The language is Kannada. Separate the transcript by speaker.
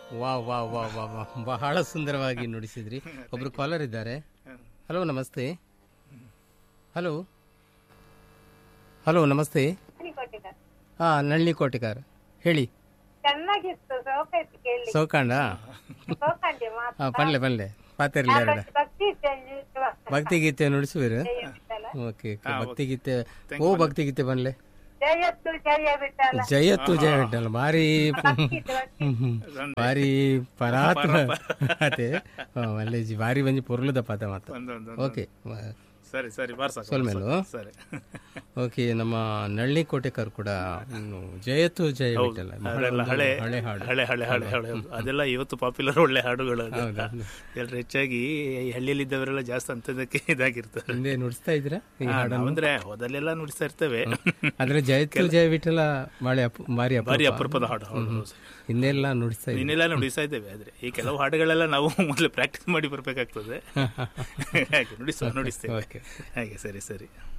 Speaker 1: ವಾ ವಾ ವಾ ವಾ ವಾ ಬಹಳ ಸುಂದರವಾಗಿ ನುಡಿಸಿದ್ರಿ ಒಬ್ರು ಕಾಲರ್ ಇದ್ದಾರೆ ಹಲೋ ನಮಸ್ತೆ ಹಲೋ ಹಲೋ ನಮಸ್ತೆ ಹಾ ನಳಿನಿ ಕೋಟೆಕಾರ್ ಹೇಳಿ
Speaker 2: ಚೆನ್ನಾಗಿತ್ತು ಸೌಕರ್ಯ ಕೇಳಿ
Speaker 1: ಸೌಕಾಂಡ
Speaker 2: ಸೌಕರ್ಯ ಮಾತು
Speaker 1: ಹಾ ಪನ್ಲೆ ಪನ್ಲೆ ಪಾತೆರ್ಲಿ ಎರಡು
Speaker 2: ಭಕ್ತಿ ಇದ್ದಲ್ಲಿ
Speaker 1: ಭಕ್ತಿಗೀತೆ ನುಡಿಸುವಿರು
Speaker 2: ಬಿಟ್ಟಲ್ಲ
Speaker 1: ಓಕೆ ಭಕ್ತಿಗೀತೆ ಓ ಭಕ್ತಿಗೀತೆ ಬನ್ಲೆ
Speaker 2: ಜಯತ್ತು ಜಯ ಬಿಟ್ಟಲ್ಲ
Speaker 1: ಜಯತ್ತು ಜಯ ಬಿಟ್ಟಲ್ಲ ಭಾರಿ ಹ್ಮ್, ಹ್ಮ್. ಭಾರಿ ಪರಾತ್ಮ ಅದೇ ಒಳ್ಳೆ ಜಿ ಭಾರಿ ಬಂಜಿ ಪೊರ್ಲುದ ಪದ ಮಾತು
Speaker 3: ಒಂದೊಂದು
Speaker 1: ಓಕೆ
Speaker 3: ಸರಿ ಸರಿ ಬಾರ್ಸ
Speaker 1: ಸೊಲ್ಮೇಲು
Speaker 3: ಸರಿ
Speaker 1: ಓಕೆ ನಮ್ಮ ನಳ್ಳಿ ಕೋಟೆಕರ್ ಕೂಡ ಇನ್ನು ಜಯತ್ತು ಜಯ ಬಿಟ್ಟಲ್ಲ ಬಹಳ
Speaker 3: ಅದೆಲ್ಲ
Speaker 1: ಒಂದು
Speaker 3: ಹಳೆ
Speaker 1: ಹಳೆ ಹಾಡು
Speaker 3: ಹಳೆ ಹಳೆ ಹಳೆ ಹಳೆ ಹೌದು. ಅದೆಲ್ಲ ಇವತ್ತು ಪಾಪ್ಯುಲರ್ ಒಳ್ಳೆ ಹಾಡುಗಳು ಅದು.
Speaker 1: ಹೌದೌದು.
Speaker 3: ಎಲ್ರು ಹೆಚ್ಚಾಗಿ ಈ ಹಳ್ಳಿಯಲ್ಲಿದ್ದವರೆಲ್ಲ ಜಾಸ್ತಿ ಅಂತದಕ್ಕೆ ಇದಾಗಿರ್ತಾರೆ
Speaker 1: ಹಿಂದೆ ನುಡಿಸ್ತಾ ಇದ್ರ ಈ
Speaker 3: ಹಾ,
Speaker 1: ಹಾಡನ್ನು
Speaker 3: ನಾವಂದ್ರೆ ಹೋದಲ್ಲೆಲ್ಲ ನುಡಿಸ್ತಾ ಇರ್ತೇವೆ
Speaker 1: ಆದ್ರೆ ಜಯತ್ತು ಜಯ ಬಿಟ್ಟಲ್ಲ ಬಾರಿ ಅಪು ಭಾರಿ
Speaker 3: ಭಾರಿ
Speaker 1: ಅಪರೂಪ
Speaker 3: ಅಪರೂಪದ ಹಾಡು ಹೌದು, ಹೌದು.
Speaker 1: ಹಿಂದೆಲ್ಲ ನುಡಿಸ್ತಾ ಇದ್ರು
Speaker 3: ನೀನೆಲ್ಲ ನುಡಿಸ್ತಾ ಇದ್ದೇವೆ ಆದ್ರೆ ಈ ಕೆಲವು ಹಾಡುಗಳೆಲ್ಲ ನಾವು ಮೊದಲು ಪ್ರಾಕ್ಟೀಸ್ ಮಾಡಿ ಬರ್ಬೇಕಾಗ್ತದೆ ಹಾಗೆ ನುಡಿಸುವ ನುಡಿಸ್ತೇವೆ
Speaker 1: ಓಕೆ
Speaker 3: ಹಾಗೆ ಸರಿ ಸರಿ